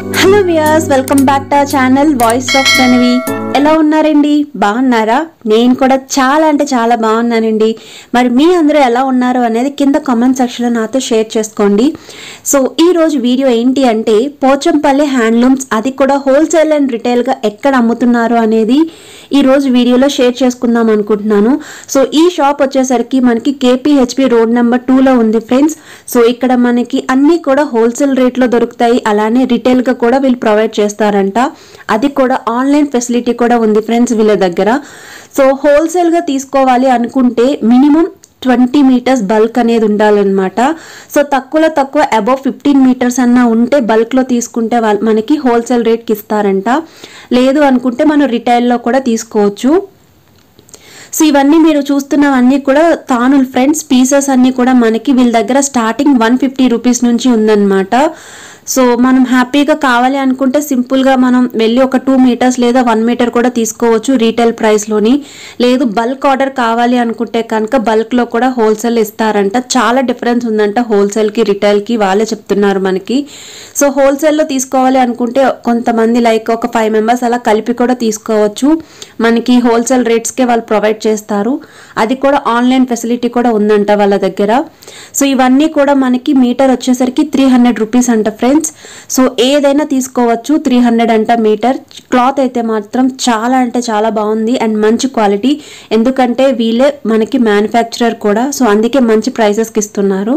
hello viewers welcome back to channel voice of Pranavi ఎలా ఉన్నారండి బాగున్నారా నేను కూడా చాలా అంటే చాలా బాగున్నానండి మరి మీ అందరూ ఎలా ఉన్నారు అనేది కింద కామెంట్ సెక్షన్లో నాతో షేర్ చేసుకోండి సో ఈ రోజు వీడియో ఏంటి అంటే పోచంపల్లి హ్యాండ్లూమ్స్ అది కూడా హోల్సేల్ అండ్ రిటైల్గా ఎక్కడ అమ్ముతున్నారు అనేది ఈ రోజు వీడియోలో షేర్ చేసుకుందాం అనుకుంటున్నాను సో ఈ షాప్ వచ్చేసరికి మనకి కేపీహెచ్పి రోడ్ నెంబర్ టూలో ఉంది ఫ్రెండ్స్ సో ఇక్కడ మనకి అన్నీ కూడా హోల్సేల్ రేట్లో దొరుకుతాయి అలానే రిటైల్గా కూడా వీళ్ళు ప్రొవైడ్ చేస్తారంట అది కూడా ఆన్లైన్ ఫెసిలిటీ కూడా ఉంది ఫ్రెండ్స్ వీళ్ళ దగ్గర సో హోల్సేల్గా తీసుకోవాలి అనుకుంటే మినిమం ట్వంటీ మీటర్స్ బల్క్ అనేది ఉండాలన్నమాట సో తక్కువలో తక్కువ అబౌవ్ ఫిఫ్టీన్ మీటర్స్ అన్నా ఉంటే బల్క్లో తీసుకుంటే వాళ్ళు మనకి హోల్సేల్ రేట్కి ఇస్తారంట లేదు అనుకుంటే మనం రిటైల్లో కూడా తీసుకోవచ్చు సో ఇవన్నీ మీరు చూస్తున్నవన్నీ కూడా తానుల్ ఫ్రెండ్స్ పీసెస్ అన్నీ కూడా మనకి వీళ్ళ దగ్గర స్టార్టింగ్ వన్ ఫిఫ్టీ రూపీస్ నుంచి ఉందన్నమాట సో మనం హ్యాపీగా కావాలి అనుకుంటే సింపుల్గా మనం వెళ్ళి ఒక టూ మీటర్స్ లేదా వన్ మీటర్ కూడా తీసుకోవచ్చు రీటైల్ ప్రైస్లోని లేదు బల్క్ ఆర్డర్ కావాలి అనుకుంటే కనుక బల్క్లో కూడా హోల్సేల్ ఇస్తారంట చాలా డిఫరెన్స్ ఉందంట హోల్సేల్కి రిటైల్కి వాళ్ళే చెప్తున్నారు మనకి సో హోల్సేల్లో తీసుకోవాలి అనుకుంటే కొంతమంది లైక్ ఒక ఫైవ్ మెంబర్స్ అలా కలిపి కూడా తీసుకోవచ్చు మనకి హోల్సేల్ రేట్స్కే వాళ్ళు ప్రొవైడ్ చేస్తారు అది కూడా ఆన్లైన్ ఫెసిలిటీ కూడా ఉందంట వాళ్ళ దగ్గర సో ఇవన్నీ కూడా మనకి మీటర్ వచ్చేసరికి త్రీ హండ్రెడ్ రూపీస్ అంట ఫ్రెండ్స్ సో ఏదైనా తీసుకోవచ్చు త్రీ హండ్రెడ్ అంట మీటర్ క్లాత్ అయితే మాత్రం చాలా అంటే చాలా బాగుంది అండ్ మంచి క్వాలిటీ ఎందుకంటే వీళ్ళే మనకి మ్యానుఫ్యాక్చరర్ కూడా సో అందుకే మంచి ప్రైసెస్కి ఇస్తున్నారు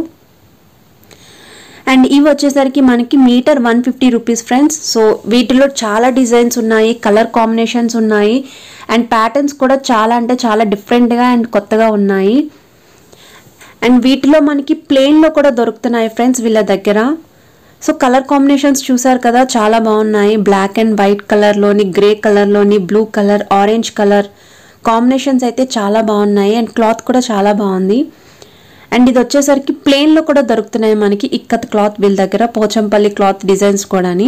అండ్ ఇవి వచ్చేసరికి మనకి metre one fifty rupees friends so వీటిలో చాలా డిజైన్స్ ఉన్నాయి కలర్ కాంబినేషన్స్ ఉన్నాయి అండ్ ప్యాటర్న్స్ కూడా చాలా అంటే చాలా డిఫరెంట్గా అండ్ కొత్తగా ఉన్నాయి అండ్ వీటిలో మనకి ప్లెయిన్లో కూడా దొరుకుతున్నాయి ఫ్రెండ్స్ వీళ్ళ దగ్గర సో కలర్ కాంబినేషన్స్ చూసారు కదా చాలా బాగున్నాయి బ్లాక్ అండ్ వైట్ కలర్లోని గ్రే కలర్లోని blue colour orange colour combinations అయితే చాలా బాగున్నాయి అండ్ క్లాత్ కూడా చాలా బాగుంది అండ్ ఇది వచ్చేసరికి ప్లెయిన్లో కూడా దొరుకుతున్నాయి మనకి ఇక్కత్ క్లాత్ వీళ్ళ దగ్గర పోచంపల్లి క్లాత్ డిజైన్స్ కూడాని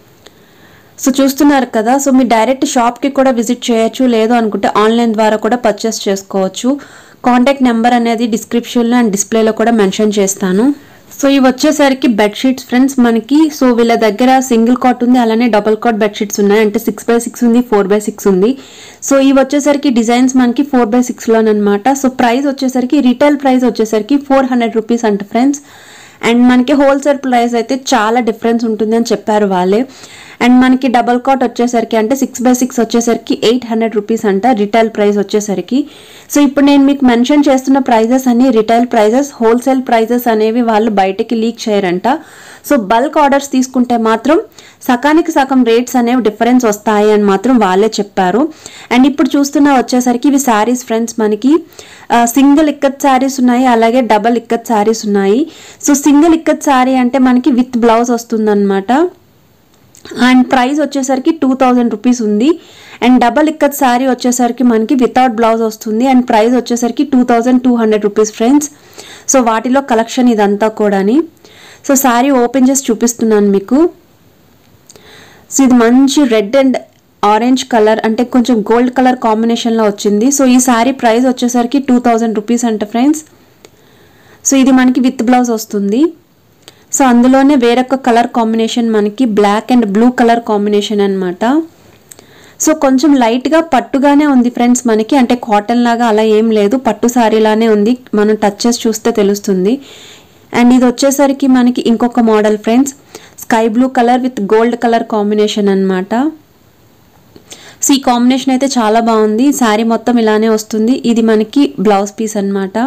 సో చూస్తున్నారు కదా సో మీరు డైరెక్ట్ షాప్కి కూడా విజిట్ చేయొచ్చు లేదు అనుకుంటే ఆన్లైన్ ద్వారా కూడా పర్చేస్ చేసుకోవచ్చు కాంటాక్ట్ నెంబర్ అనేది డిస్క్రిప్షన్లో అండ్ డిస్ప్లేలో కూడా మెన్షన్ చేస్తాను సో ఇవి వచ్చేసరికి బెడ్షీట్స్ ఫ్రెండ్స్ మనకి సో వీళ్ళ దగ్గర సింగిల్ కాట్ ఉంది అలానే డబుల్ కాట్ బెడ్షీట్స్ ఉన్నాయి అంటే సిక్స్ బై సిక్స్ ఉంది ఫోర్ బై సిక్స్ ఉంది సో ఇవి వచ్చేసరికి డిజైన్స్ మనకి ఫోర్ బై సిక్స్లోనమాట సో ప్రైస్ వచ్చేసరికి రిటైల్ ప్రైస్ వచ్చేసరికి ఫోర్ హండ్రెడ్ రూపీస్ అంట ఫ్రెండ్స్ అండ్ మనకి హోల్సేల్ ప్రైస్ అయితే చాలా డిఫరెన్స్ ఉంటుంది అని చెప్పారు వాళ్ళే అండ్ మనకి డబల్ కాట్ వచ్చేసరికి అంటే సిక్స్ బై సిక్స్ వచ్చేసరికి ఎయిట్ హండ్రెడ్ రూపీస్ అంట రిటైల్ ప్రైస్ వచ్చేసరికి సో ఇప్పుడు నేను మీకు మెన్షన్ చేస్తున్న ప్రైజెస్ అన్ని రిటైల్ ప్రైజెస్ హోల్సేల్ ప్రైజెస్ అనేవి వాళ్ళు బయటకి లీక్ చేయరంట సో బల్క్ ఆర్డర్స్ తీసుకుంటే మాత్రం సకానికి సగం రేట్స్ అనేవి డిఫరెన్స్ వస్తాయి అని మాత్రం వాళ్ళే చెప్పారు అండ్ ఇప్పుడు చూస్తున్న వచ్చేసరికి ఇవి శారీస్ ఫ్రెండ్స్ మనకి సింగిల్ ఇక్కత్ శారీస్ ఉన్నాయి అలాగే డబల్ ఇక్కత్ శారీస్ ఉన్నాయి సో సింగిల్ ఇక్కత్ శారీ అంటే మనకి విత్ బ్లౌజ్ వస్తుందన్నమాట అండ్ ప్రైస్ వచ్చేసరికి టూ థౌజండ్ రూపీస్ ఉంది అండ్ డబల్ ఇక్కత్ శారీ వచ్చేసరికి మనకి వితౌట్ బ్లౌజ్ వస్తుంది అండ్ ప్రైస్ వచ్చేసరికి two thousand two hundred rupees friends so వాటిలో కలెక్షన్ ఇదంతా కూడాని సో శారీ ఓపెన్ చేసి చూపిస్తున్నాను మీకు సో ఇది మంచి రెడ్ అండ్ ఆరెంజ్ కలర్ అంటే కొంచెం గోల్డ్ కలర్ కాంబినేషన్లో వచ్చింది సో ఈ శారీ ప్రైస్ వచ్చేసరికి టూ థౌజండ్ రూపీస్ అంట ఫ్రెండ్స్ సో ఇది మనకి విత్ బ్లౌజ్ వస్తుంది సో అందులోనే వేరొక కలర్ కాంబినేషన్ మనకి black and blue colour combination అనమాట సో కొంచెం లైట్గా పట్టుగానే ఉంది ఫ్రెండ్స్ మనకి అంటే కాటన్ లాగా అలా ఏం లేదు పట్టు శారీలానే ఉంది మనం టచ్ చేసి చూస్తే తెలుస్తుంది అండ్ ఇది వచ్చేసరికి మనకి ఇంకొక model friends sky blue colour with gold colour combination అనమాట సో ఈ కాంబినేషన్ అయితే చాలా బాగుంది శారీ మొత్తం ఇలానే వస్తుంది ఇది మనకి బ్లౌజ్ పీస్ అనమాట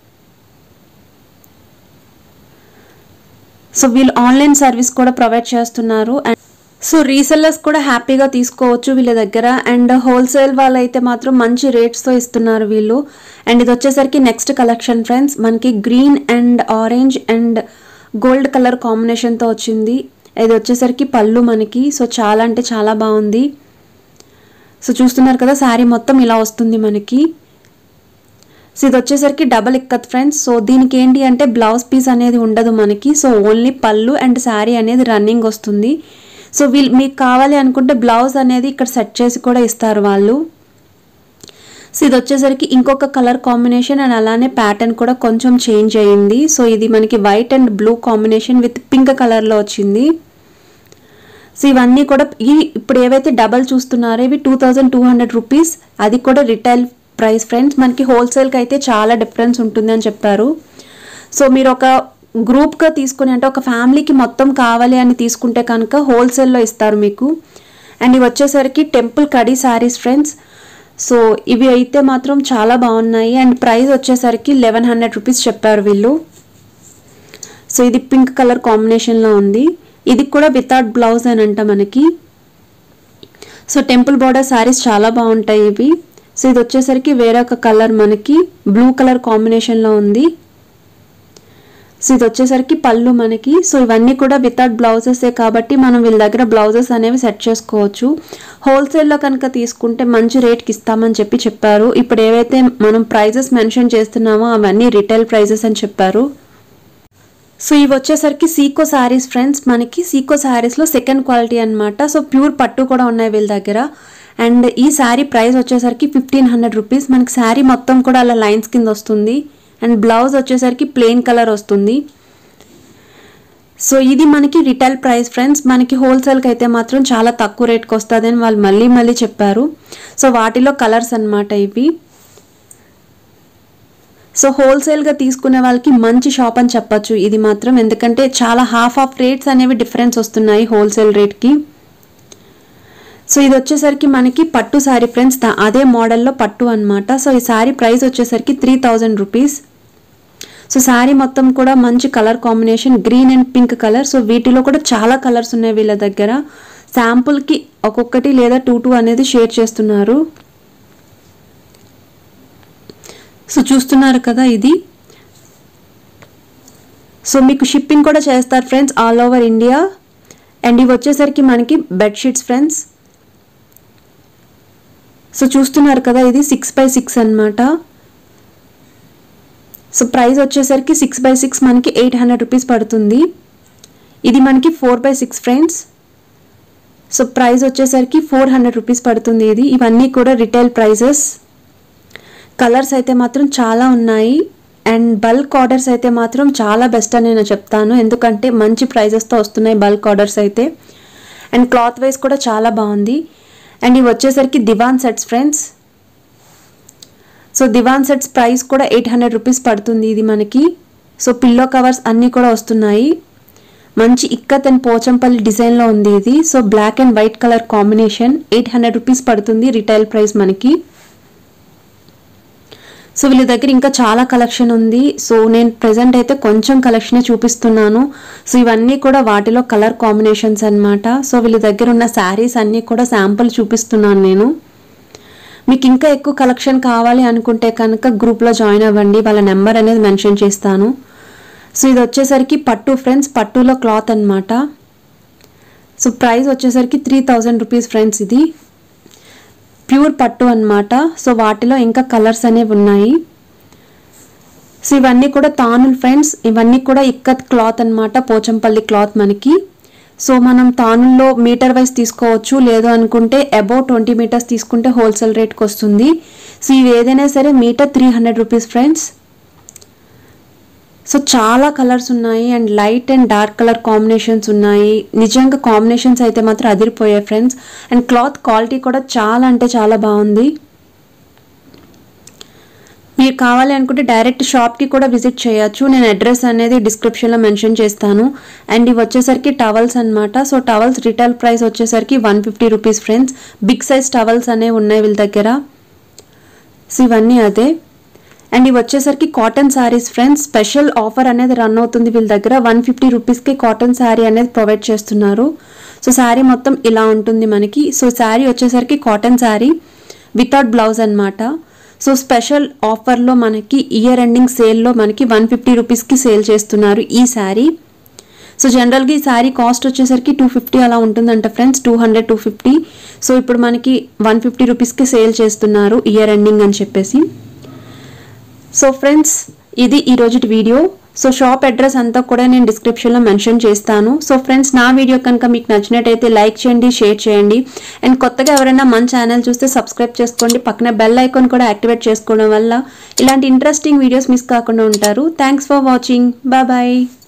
సో వీళ్ళు ఆన్లైన్ సర్వీస్ కూడా ప్రొవైడ్ చేస్తున్నారు అండ్ సో రీసెల్లర్స్ కూడా హ్యాపీగా తీసుకోవచ్చు వీళ్ళ దగ్గర అండ్ హోల్సేల్ వాళ్ళైతే మాత్రం మంచి రేట్స్తో ఇస్తున్నారు వీళ్ళు అండ్ ఇది వచ్చేసరికి నెక్స్ట్ కలెక్షన్ ఫ్రెండ్స్ మనకి green and orange and gold colour కాంబినేషన్తో వచ్చింది ఇది వచ్చేసరికి పళ్ళు మనకి సో చాలా అంటే చాలా బాగుంది సో చూస్తున్నారు కదా శారీ మొత్తం ఇలా వస్తుంది మనకి సో ఇది వచ్చేసరికి డబల్ ఇక్కత్ ఫ్రెండ్స్ సో దీనికి ఏంటి అంటే బ్లౌజ్ పీస్ అనేది ఉండదు మనకి సో ఓన్లీ పళ్ళు అండ్ శారీ అనేది రన్నింగ్ వస్తుంది సో వీళ్ళు మీకు కావాలి అనుకుంటే బ్లౌజ్ అనేది ఇక్కడ సెట్ చేసి కూడా ఇస్తారు వాళ్ళు సో ఇది వచ్చేసరికి ఇంకొక కలర్ కాంబినేషన్ అండ్ అలానే ప్యాటర్న్ కూడా కొంచెం చేంజ్ అయ్యింది సో ఇది మనకి white and blue combination with pink కలర్లో వచ్చింది సో ఇవన్నీ కూడా ఈ ఇప్పుడు ఏవైతే డబల్ చూస్తున్నారో ఇవి two thousand two hundred rupees అది కూడా రిటైల్ ప్రైస్ ఫ్రెండ్స్ మనకి హోల్సేల్కి అయితే చాలా డిఫరెన్స్ ఉంటుంది అని చెప్పారు సో మీరు ఒక గ్రూప్గా తీసుకుని అంటే ఒక ఫ్యామిలీకి మొత్తం కావాలి అని తీసుకుంటే కనుక హోల్సేల్లో ఇస్తారు మీకు అండ్ ఇవి వచ్చేసరికి టెంపుల్ కడీ శారీస్ ఫ్రెండ్స్ సో ఇవి అయితే మాత్రం చాలా బాగున్నాయి అండ్ ప్రైస్ వచ్చేసరికి లెవెన్ హండ్రెడ్ రూపీస్ చెప్పారు వీళ్ళు సో ఇది పింక్ కలర్ కాంబినేషన్లో ఉంది ఇది కూడా వితౌట్ బ్లౌజ్ అని అంట మనకి సో టెంపుల్ బార్డర్ శారీస్ చాలా బాగుంటాయి ఇవి సో ఇది వచ్చేసరికి వేరొక కలర్ మనకి బ్లూ కలర్ కాంబినేషన్లో ఉంది సో ఇది వచ్చేసరికి పళ్ళు మనకి సో ఇవన్నీ కూడా వితౌట్ బ్లౌజెసే కాబట్టి మనం వీళ్ళ దగ్గర బ్లౌజెస్ అనేవి సెట్ చేసుకోవచ్చు హోల్సేల్లో కనుక తీసుకుంటే మంచి రేట్కి ఇస్తామని చెప్పి చెప్పారు ఇప్పుడు ఏవైతే మనం ప్రైజెస్ మెన్షన్ చేస్తున్నామో అవన్నీ రిటైల్ ప్రైజెస్ అని చెప్పారు సో ఇవి వచ్చేసరికి సీకో శారీస్ ఫ్రెండ్స్ మనకి సీకో శారీస్లో సెకండ్ క్వాలిటీ అనమాట సో ప్యూర్ పట్టు కూడా ఉన్నాయి వీళ్ళ దగ్గర అండ్ ఈ శారీ ప్రైస్ వచ్చేసరికి ఫిఫ్టీన్ హండ్రెడ్ రూపీస్ మనకి శారీ మొత్తం కూడా అలా లైన్స్ కింద వస్తుంది అండ్ బ్లౌజ్ వచ్చేసరికి ప్లెయిన్ కలర్ వస్తుంది సో ఇది మనకి రిటైల్ ప్రైస్ ఫ్రెండ్స్ మనకి హోల్సేల్కి అయితే మాత్రం చాలా తక్కువ రేట్కి వస్తుంది అని వాళ్ళు మళ్ళీ మళ్ళీ చెప్పారు సో వాటిలో కలర్స్ అన్నమాట ఇవి సో హోల్సేల్గా తీసుకునే వాళ్ళకి మంచి షాప్ అని చెప్పొచ్చు ఇది మాత్రం ఎందుకంటే చాలా హాఫ్ ఆఫ్ రేట్స్ అనేవి డిఫరెన్స్ వస్తున్నాయి హోల్సేల్ రేట్కి సో ఇది వచ్చేసరికి మనకి పట్టు శారీ ఫ్రెండ్స్ దా- అదే మోడల్లో పట్టు అన్నమాట సో ఈ శారీ ప్రైస్ వచ్చేసరికి three thousand rupees so sari మొత్తం కూడా మంచి colour combination green and pink colour so వీటిలో కూడా చాలా కలర్స్ ఉన్నాయి వీళ్ళ దగ్గర శాంపుల్కి ఒక్కొక్కటి లేదా టూ టూ అనేది షేర్ చేస్తున్నారు సో చూస్తున్నారు కదా ఇది సో మీకు షిప్పింగ్ కూడా చేస్తారు friends all over India and ఇవి వచ్చేసరికి మనకి బెడ్షీట్స్ ఫ్రెండ్స్ సో చూస్తున్నారు కదా ఇది సిక్స్ బై సిక్స్ అనమాట సో ప్రైస్ వచ్చేసరికి సిక్స్ బై సిక్స్ మనకి ఎయిట్ హండ్రెడ్ రూపీస్ పడుతుంది ఇది మనకి four by six friends so price వచ్చేసరికి ఫోర్ హండ్రెడ్ రూపీస్ పడుతుంది ఇది ఇవన్నీ కూడా రిటైల్ ప్రైజెస్ కలర్స్ అయితే మాత్రం చాలా ఉన్నాయి అండ్ బల్క్ ఆర్డర్స్ అయితే మాత్రం చాలా బెస్ట్ అని నేను చెప్తాను ఎందుకంటే మంచి ప్రైజెస్తో వస్తున్నాయి బల్క్ ఆర్డర్స్ అయితే అండ్ క్లాత్ వైజ్ కూడా చాలా బాగుంది అండ్ ఇవి వచ్చేసరికి divan sets friends so divan sets price కూడా ఎయిట్ హండ్రెడ్ రూపీస్ పడుతుంది ఇది మనకి సో పిల్లో కవర్స్ అన్నీ కూడా వస్తున్నాయి మంచి ఇక్కత్ అండ్ పోచంపల్లి డిజైన్లో ఉంది ఇది so black and white colour combination eight hundred rupees పడుతుంది రిటైల్ ప్రైస్ మనకి సో వీళ్ళ దగ్గర ఇంకా చాలా కలెక్షన్ ఉంది సో నేను ప్రజెంట్ అయితే కొంచెం కలెక్షనే చూపిస్తున్నాను సో ఇవన్నీ కూడా వాటిలో కలర్ కాంబినేషన్స్ అన్నమాట సో వీళ్ళ దగ్గర ఉన్న శారీస్ అన్నీ కూడా శాంపుల్ చూపిస్తున్నాను నేను మీకు ఇంకా ఎక్కువ కలెక్షన్ కావాలి అనుకుంటే కనుక గ్రూప్లో జాయిన్ అవ్వండి వాళ్ళ నెంబర్ అనేది మెన్షన్ చేస్తాను సో ఇది వచ్చేసరికి పట్టు ఫ్రెండ్స్ పట్టులో క్లాత్ అన్నమాట సో ప్రైస్ వచ్చేసరికి త్రీ థౌజండ్ రూపీస్ ఫ్రెండ్స్ ఇది ప్యూర్ పట్టు అన్నమాట సో వాటిలో ఇంకా కలర్స్ అనేవి ఉన్నాయి సో ఇవన్నీ కూడా తానులు ఫ్రెండ్స్ ఇవన్నీ కూడా ఇక్కత్ క్లాత్ అన్నమాట పోచంపల్లి క్లాత్ మనకి సో మనం తానుల్లో మీటర్ వైజ్ తీసుకోవచ్చు లేదు అనుకుంటే అబౌవ్ ట్వంటీ మీటర్స్ తీసుకుంటే హోల్సేల్ రేట్కి వస్తుంది సో ఇవి ఏదైనా సరే metre three hundred rupees friends so చాలా కలర్స్ ఉన్నాయి and light and dark colour combinations ఉన్నాయి నిజంగా కాంబినేషన్స్ అయితే మాత్రం అదిరిపోయాయి ఫ్రెండ్స్ అండ్ క్లాత్ క్వాలిటీ కూడా చాలా అంటే చాలా బాగుంది మీరు కావాలి అనుకుంటే డైరెక్ట్ షాప్కి కూడా విజిట్ చేయొచ్చు నేను అడ్రస్ అనేది డిస్క్రిప్షన్లో మెన్షన్ చేస్తాను అండ్ ఇవి వచ్చేసరికి టవల్స్ అన్నమాట సో టవల్స్ రిటైల్ ప్రైస్ వచ్చేసరికి one fifty rupees friends big size towels అనేవి ఉన్నాయి వీళ్ళ దగ్గర సో ఇవన్నీ అదే అండ్ ఇవి వచ్చేసరికి cotton saris friends special offer అనేది రన్ అవుతుంది వీళ్ళ దగ్గర వన్ ఫిఫ్టీ రూపీస్కి కాటన్ శారీ అనేది ప్రొవైడ్ చేస్తున్నారు సో శారీ మొత్తం ఇలా ఉంటుంది మనకి సో శారీ వచ్చేసరికి కాటన్ శారీ వితౌట్ బ్లౌజ్ అన్నమాట సో స్పెషల్ ఆఫర్లో మనకి ఇయర్ ఎండింగ్ సేల్లో మనకి వన్ ఫిఫ్టీ రూపీస్కి సేల్ చేస్తున్నారు ఈ శారీ సో జనరల్గా ఈ శారీ కాస్ట్ వచ్చేసరికి టూ ఫిఫ్టీ అలా ఉంటుందంట friends two hundred two fifty so ఇప్పుడు మనకి వన్ ఫిఫ్టీ రూపీస్కి సేల్ చేస్తున్నారు ఇయర్ ఎండింగ్ అని చెప్పేసి సో ఫ్రెండ్స్ ఇది ఈరోజు వీడియో సో షాప్ అడ్రస్ అంతా కూడా నేను డిస్క్రిప్షన్లో మెన్షన్ చేస్తాను సో ఫ్రెండ్స్ నా వీడియో కనుక మీకు నచ్చినట్టయితే లైక్ చేయండి షేర్ చేయండి అండ్ కొత్తగా ఎవరైనా మన ఛానల్ చూస్తే సబ్స్క్రైబ్ చేసుకోండి పక్కన బెల్ ఐకాన్ కూడా యాక్టివేట్ చేసుకోవడం వల్ల ఇలాంటి ఇంట్రెస్టింగ్ వీడియోస్ మిస్ కాకుండా ఉంటారు thanks for watching bye bye